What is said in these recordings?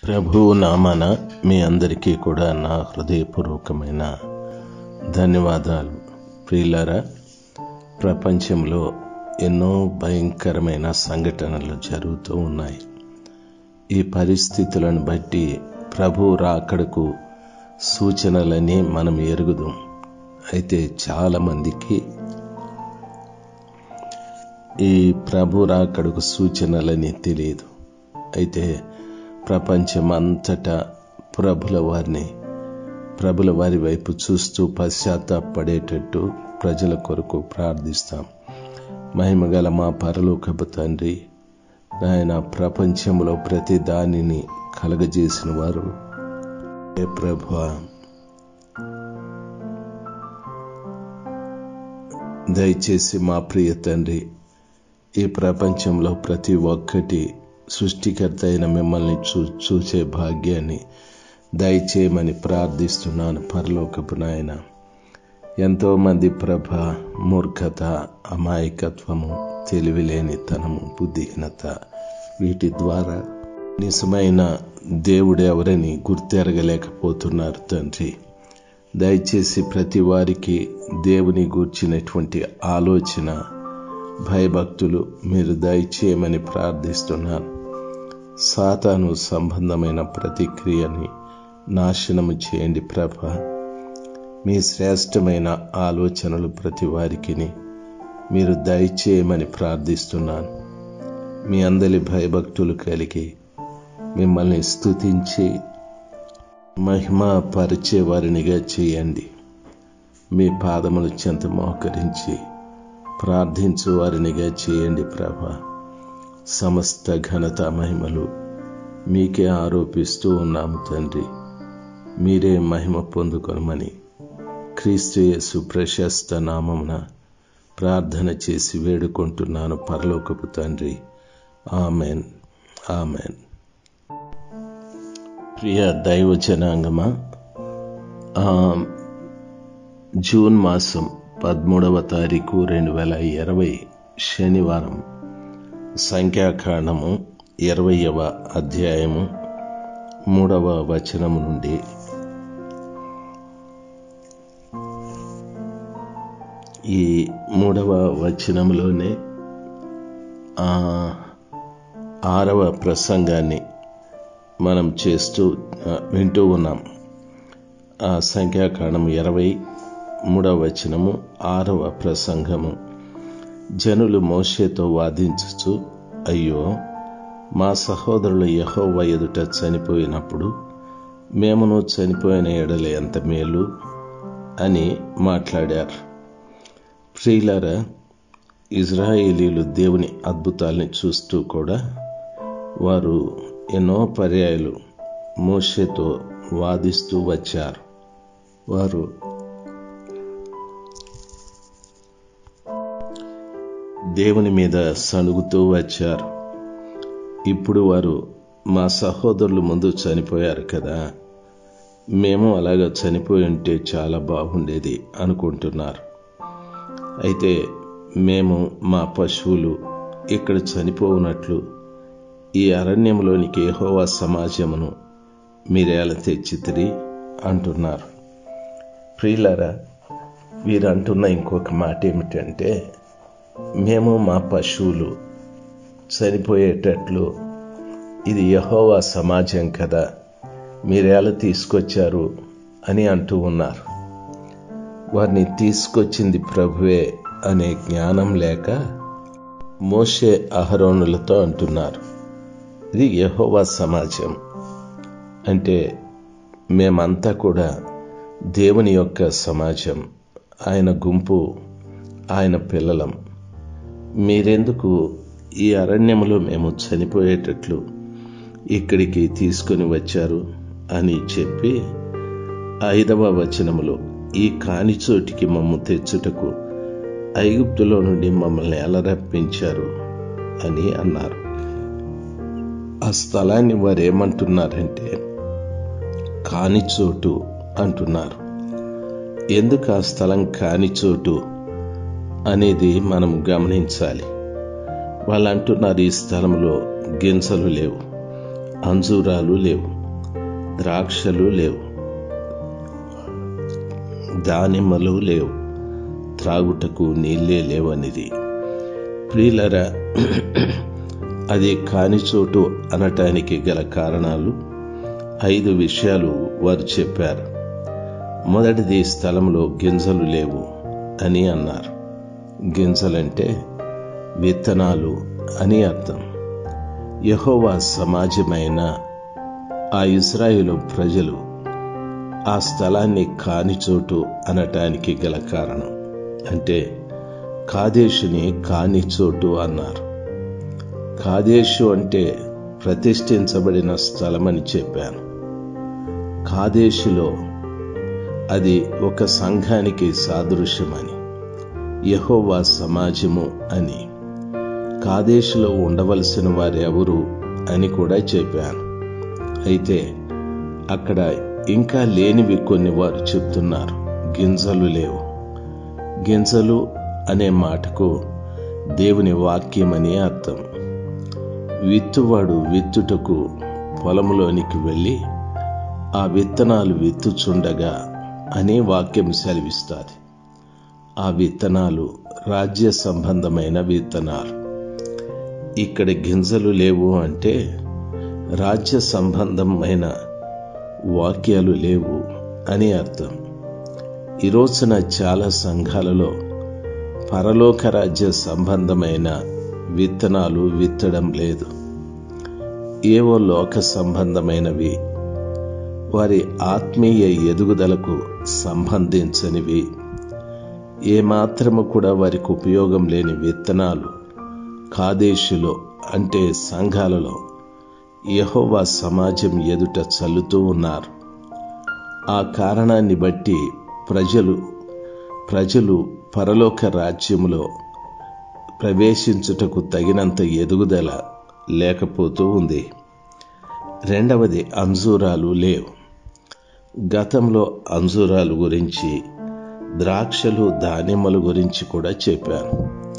ప్రభు నామాన మీ అందరికీ కూడా నా హృదయపూర్వకమైన ధన్యవాదాలు ప్రియులారా ప్రపంచంలో ఎన్నో భయంకరమైన సంఘటనలు జరుగుతూ ఉన్నాయి ఈ పరిస్థితులను బట్టి ప్రభు రాకడకు సూచనలని మనం ఎరుగుదాం అయితే చాలా మందికి ఈ ప్రభు రాకడకు సూచనలని తెలియదు అయితే ప్రపంచం అంతటా ప్రభుల వారిని ప్రభుల వారి వైపు చూస్తూ పశ్చాత్తాపడేటట్టు ప్రజల కొరకు ప్రార్థిస్తాం మహిమగల మా పరలోకపు తండ్రి నాయన ప్రపంచంలో ప్రతి దానిని కలగజేసిన వారు ఏ ప్రభు దయచేసి మా ప్రియ తండ్రి ఈ ప్రపంచంలో ప్రతి ఒక్కటి సృష్టికర్త అయిన మిమ్మల్ని చూ చూసే భాగ్యాన్ని దయచేయమని ప్రార్థిస్తున్నాను పరలోకపు నాయన ఎంతోమంది ప్రభ మూర్ఖత అమాయకత్వము తెలివిలేనితనము బుద్ధిహీనత వీటి ద్వారా నిజమైన దేవుడు ఎవరని గుర్తెరగలేకపోతున్నారు తండ్రి దయచేసి ప్రతి వారికి దేవుని గూర్చినటువంటి ఆలోచన భయభక్తులు మీరు దయచేయమని ప్రార్థిస్తున్నాను సాతాను సంబంధమైన ప్రతిక్రియని నాశనము చేయండి ప్రభ మీ శ్రేష్టమైన ఆలోచనలు ప్రతి వారికి మీరు దయచేయమని ప్రార్థిస్తున్నాను మీ అందరి భయభక్తులు కలిగి మిమ్మల్ని స్తుతించి మహిమ పరిచే వారినిగా చేయండి మీ పాదములు చెంత మోకరించి ప్రార్థించు వారినిగా చేయండి ప్రభ సమస్త ఘనత మహిమలు మీకే ఆరోపిస్తూ ఉన్నాము తండ్రి మీరే మహిమ పొందుకొనమని క్రీస్తు యేసు ప్రశస్త నామమున ప్రార్థన చేసి వేడుకుంటున్నాను పరలోకపు తండ్రి ఆమెన్ ఆమెన్ ప్రియ దైవ జనాంగమా జూన్ మాసం పదమూడవ తారీఖు రెండు వేల ఇరవై శనివారం సంఖ్యాకాండము ఇరవయవ అధ్యాయము మూడవ వచనము నుండి ఈ మూడవ వచనంలోనే ఆరవ ప్రసంగాన్ని మనం చేస్తూ వింటూ ఉన్నాం ఆ సంఖ్యాకాండం ఇరవై మూడవ వచనము ఆరవ ప్రసంగము జనులు మోషేతో వాదించుచు అయ్యో మా సహోదరులు యహోవ ఎదుట చనిపోయినప్పుడు మేమును చనిపోయిన ఎడల ఎంత మేలు అని మాట్లాడారు ప్రియులారా ఇజ్రాయేలీలు దేవుని అద్భుతాల్ని చూస్తూ కూడా వారు ఎన్నో పర్యాయాలు మోషేతో వాదిస్తూ వచ్చారు వారు దేవుని మీద సణుగుతూ వచ్చారు ఇప్పుడు వారు మా సహోదరులు ముందు చనిపోయారు కదా మేము అలాగా చనిపోయి ఉంటే చాలా బాగుండేది అనుకుంటున్నారు అయితే మేము మా పశువులు ఇక్కడ చనిపోవునట్లు ఈ అరణ్యంలోనికి ఏహోవా సమాజమును మీరేలా తెచ్చితిరి అంటున్నారు ప్రియులరా వీరు అంటున్న ఇంకొక మాట ఏమిటంటే మేము మా పశువులు చనిపోయేటట్లు ఇది యహోవా సమాజం కదా మీరేలా తీసుకొచ్చారు అని అంటూ ఉన్నారు వారిని తీసుకొచ్చింది ప్రభువే అనే జ్ఞానం లేక మోషే అహరోనులతో అంటున్నారు ఇది యహోవా సమాజం అంటే మేమంతా కూడా దేవుని యొక్క సమాజం ఆయన గుంపు ఆయన పిల్లలం మీరెందుకు ఈ అరణ్యంలో మేము చనిపోయేటట్లు ఇక్కడికి తీసుకొని వచ్చారు అని చెప్పి ఐదవ వచనములో ఈ కాని చోటికి మమ్ము తెచ్చుటకు ఐగుప్తులో నుండి మమ్మల్ని ఎలా రప్పించారు అని అన్నారు ఆ స్థలాన్ని వారు ఏమంటున్నారంటే కాని చోటు అంటున్నారు ఎందుకు ఆ స్థలం కాని చోటు అనేది మనం గమనించాలి వాళ్ళు అంటున్నారు ఈ స్థలంలో గింజలు లేవు అంజూరాలు లేవు ద్రాక్షలు లేవు దానిమ్మలు లేవు త్రాగుటకు నీళ్ళే లేవనిది ప్రియులరా అది కాని చోటు అనటానికి గల కారణాలు ఐదు విషయాలు వారు చెప్పారు మొదటిది స్థలంలో గింజలు లేవు అని అన్నారు గింజలంటే విత్తనాలు అని అర్థం యహోవా సమాజమైన ఆ ఇజ్రాయేలు ప్రజలు ఆ స్థలాన్ని కాని చోటు అనటానికి గల కారణం అంటే కాదేశుని కాని చోటు అన్నారు కాదేశు అంటే ప్రతిష్ఠించబడిన స్థలమని చెప్పాను కాదేశులో అది ఒక సంఘానికి సాదృశ్యమని యహోవా సమాజము అని కాదేశులో ఉండవలసిన వారెవరు అని కూడా చెప్పాను అయితే అక్కడ ఇంకా లేనివి కొన్ని వారు చెప్తున్నారు గింజలు లేవు గింజలు అనే మాటకు దేవుని వాక్యమని అర్థం విత్తువాడు విత్తుటకు పొలంలోనికి వెళ్ళి ఆ విత్తనాలు విత్తుచుండగా అనే వాక్యం సెలవిస్తుంది ఆ విత్తనాలు రాజ్య సంబంధమైన విత్తనాలు ఇక్కడ గింజలు లేవు అంటే రాజ్య సంబంధమైన వాక్యాలు లేవు అని అర్థం ఈ రోజున చాలా సంఘాలలో పరలోక రాజ్య సంబంధమైన విత్తనాలు విత్తడం లేదు ఏవో లోక సంబంధమైనవి వారి ఆత్మీయ ఎదుగుదలకు సంబంధించనివి ఏమాత్రము కూడా వారికి ఉపయోగం లేని విత్తనాలు కాదేశులో అంటే సంఘాలలో యహోవా సమాజం ఎదుట చల్లుతూ ఉన్నారు ఆ కారణాన్ని బట్టి ప్రజలు ప్రజలు పరలోక రాజ్యములో ప్రవేశించుటకు తగినంత ఎదుగుదల లేకపోతూ ఉంది రెండవది అంజూరాలు లేవు గతంలో అంజూరాలు గురించి ద్రాక్షలు దానిమ్మల గురించి కూడా చెప్పాను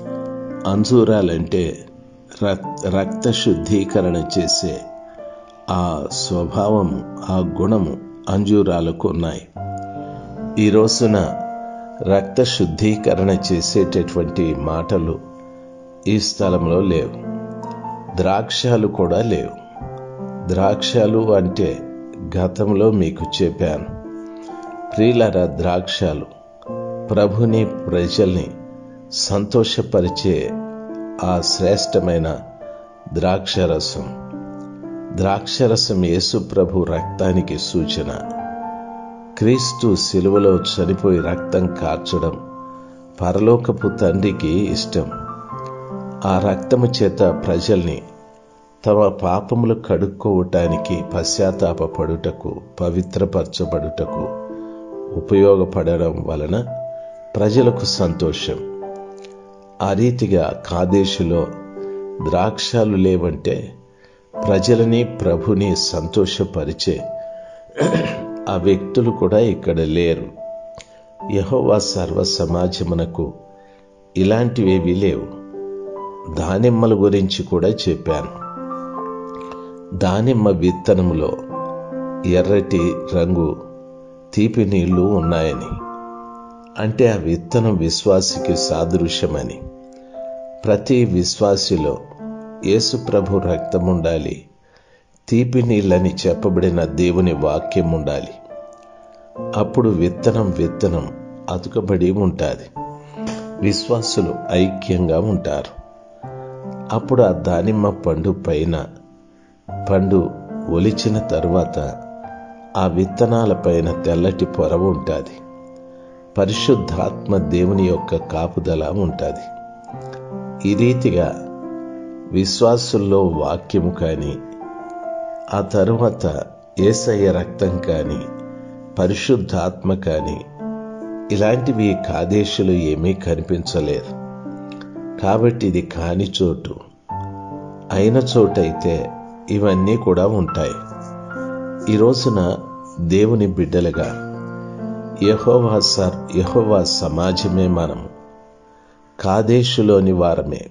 అంజూరాలంటే రక్త శుద్ధీకరణ చేసే ఆ స్వభావము ఆ గుణము అంజూరాలకు ఉన్నాయి ఈ రోజున రక్త శుద్ధీకరణ చేసేటటువంటి మాటలు ఈ స్థలంలో లేవు ద్రాక్షాలు కూడా లేవు ద్రాక్షాలు అంటే గతంలో మీకు చెప్పాను ప్రియులర ద్రాక్షాలు ప్రభుని ప్రజల్ని సంతోషపరిచే ఆ శ్రేష్టమైన ద్రాక్షరసం ద్రాక్షరసం యేసు ప్రభు రక్తానికి సూచన క్రీస్తు శిలువలో చనిపోయి రక్తం కార్చడం పరలోకపు తండ్రికి ఇష్టం ఆ రక్తము చేత ప్రజల్ని తమ పాపములు కడుక్కోవటానికి పశ్చాత్తాపడుటకు పవిత్రపరచబడుటకు ఉపయోగపడడం వలన ప్రజలకు సంతోషం ఆ రీతిగా కాదేశులో ద్రాక్షాలు లేవంటే ప్రజలని ప్రభుని సంతోషపరిచే ఆ వ్యక్తులు కూడా ఇక్కడ లేరు యహోవా సర్వ సమాజమునకు ఇలాంటివేవి లేవు దానిమ్మల గురించి కూడా చెప్పాను దానిమ్మ విత్తనములో ఎర్రటి రంగు తీపి నీళ్లు ఉన్నాయని అంటే ఆ విత్తనం విశ్వాసికి సాదృశ్యమని ప్రతి విశ్వాసిలో యేసు ప్రభు రక్తం ఉండాలి తీపి నీళ్ళని చెప్పబడిన దేవుని వాక్యం ఉండాలి అప్పుడు విత్తనం విత్తనం అతుకబడి ఉంటుంది విశ్వాసులు ఐక్యంగా ఉంటారు అప్పుడు ఆ దానిమ్మ పండు పైన పండు ఒలిచిన తరువాత ఆ విత్తనాల పైన తెల్లటి పొర ఉంటుంది పరిశుద్ధాత్మ దేవుని యొక్క కాపుదల ఉంటుంది ఈ రీతిగా విశ్వాసుల్లో వాక్యము కానీ ఆ తరువాత ఏసయ్య రక్తం కానీ పరిశుద్ధాత్మ కానీ ఇలాంటివి కాదేశులు ఏమీ కనిపించలేదు కాబట్టి ఇది కాని చోటు అయిన చోటైతే ఇవన్నీ కూడా ఉంటాయి ఈ రోజున దేవుని బిడ్డలుగా యహోవా సర్ యహోవా సమాజమే మనము కాదేశులోని వారమే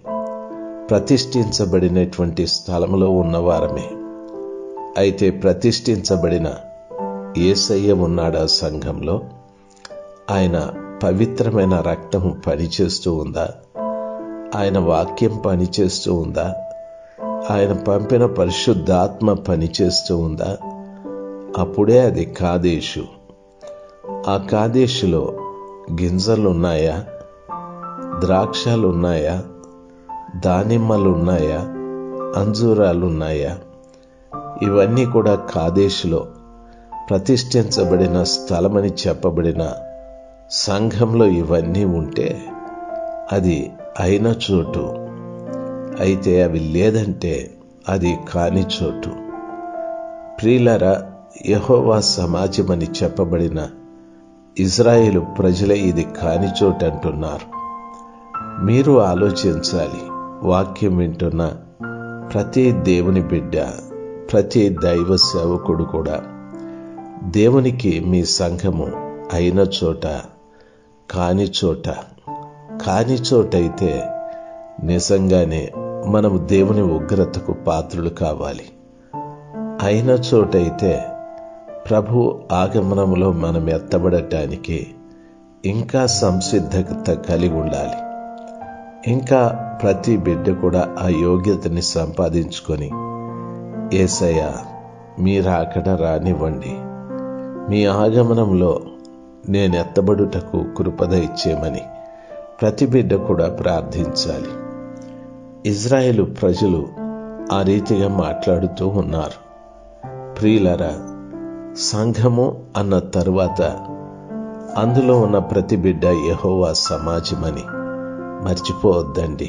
ప్రతిష్ఠించబడినటువంటి స్థలంలో ఉన్నవారమే అయితే ప్రతిష్ఠించబడిన ఏసయ్య ఉన్నాడా సంఘంలో ఆయన పవిత్రమైన రక్తం పనిచేస్తూ ఉందా ఆయన వాక్యం పనిచేస్తూ ఉందా ఆయన పంపిన పరిశుద్ధాత్మ పనిచేస్తూ ఉందా అప్పుడే అది కాదేశు ఆ కాదేశులో గింజలున్నాయా ద్రాక్షలున్నాయా దానిమ్మలున్నాయా అంజూరాలున్నాయా ఇవన్నీ కూడా కాదేశులో ప్రతిష్ఠించబడిన స్థలమని చెప్పబడిన సంఘంలో ఇవన్నీ ఉంటే అది అయిన చోటు అయితే అవి లేదంటే అది కాని చోటు ప్రియులరా యహోవా సమాజమని చెప్పబడిన ఇజ్రాయేలు ప్రజలే ఇది కాని చోటు అంటున్నారు మీరు ఆలోచించాలి వాక్యం వింటున్న ప్రతి దేవుని బిడ్డ ప్రతి దైవ సేవకుడు కూడా దేవునికి మీ సంఘము అయిన చోట కాని చోట కాని చోటైతే నిజంగానే మనము దేవుని ఉగ్రతకు పాత్రులు కావాలి అయిన చోటైతే ప్రభు ఆగమనములో మనం ఎత్తబడటానికి ఇంకా సంసిద్ధత కలిగి ఉండాలి ఇంకా ప్రతి బిడ్డ కూడా ఆ యోగ్యతని సంపాదించుకొని ఏసయ్య మీరు అక్కడ రానివ్వండి మీ ఆగమనంలో నేను ఎత్తబడుటకు కృపద ఇచ్చేమని ప్రతి బిడ్డ కూడా ప్రార్థించాలి ఇజ్రాయేలు ప్రజలు ఆ రీతిగా మాట్లాడుతూ ఉన్నారు ప్రియులరా సంఘము అన్న తరువాత అందులో ఉన్న ప్రతి బిడ్డ యహోవా సమాజమని మర్చిపోవద్దండి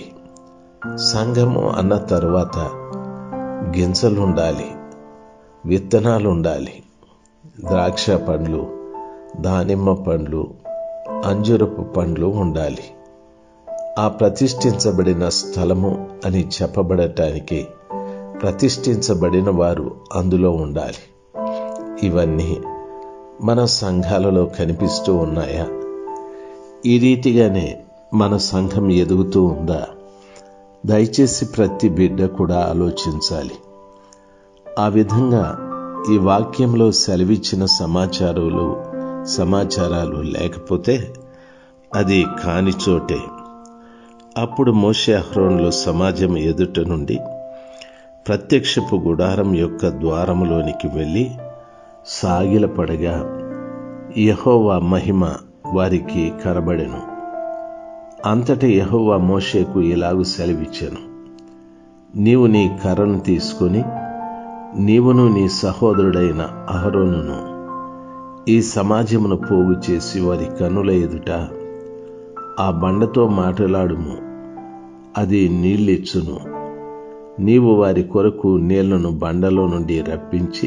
సంఘము అన్న తరువాత గింజలుండాలి విత్తనాలుండాలి ద్రాక్ష పండ్లు దానిమ్మ పండ్లు అంజురపు పండ్లు ఉండాలి ఆ ప్రతిష్ఠించబడిన స్థలము అని చెప్పబడటానికి ప్రతిష్ఠించబడిన వారు అందులో ఉండాలి ఇవన్నీ మన సంఘాలలో కనిపిస్తూ ఉన్నాయా ఈ రీతిగానే మన సంఘం ఎదుగుతూ ఉందా దయచేసి ప్రతి బిడ్డ కూడా ఆలోచించాలి ఆ విధంగా ఈ వాక్యంలో సెలవిచ్చిన సమాచారాలు సమాచారాలు లేకపోతే అది కాని చోటే అప్పుడు మోషే అహ్రోన్లో సమాజం ఎదుట నుండి ప్రత్యక్షపు గుడారం యొక్క ద్వారములోనికి వెళ్ళి సాగిలపడగా యహోవా మహిమ వారికి కనబడెను అంతట యహోవా మోషేకు ఇలాగు సెలవిచ్చాను నీవు నీ కర్రను తీసుకొని నీవును నీ సహోదరుడైన అహరోనును ఈ సమాజమును పోగు చేసి వారి కన్నుల ఎదుట ఆ బండతో మాట్లాడుము అది నీళ్ళిచ్చును నీవు వారి కొరకు నీళ్లను బండలో నుండి రప్పించి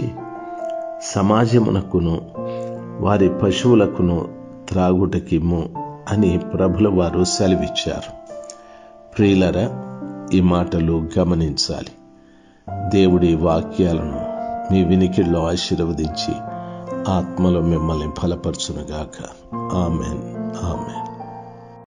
సమాజమునకును వారి పశువులకును త్రాగుటకిమ్ము అని ప్రభుల వారు సెలవిచ్చారు ప్రియులరా ఈ మాటలు గమనించాలి దేవుడి వాక్యాలను మీ వినికిడిలో ఆశీర్వదించి ఆత్మలో మిమ్మల్ని బలపరచునుగాక ఆమెన్ ఆమెన్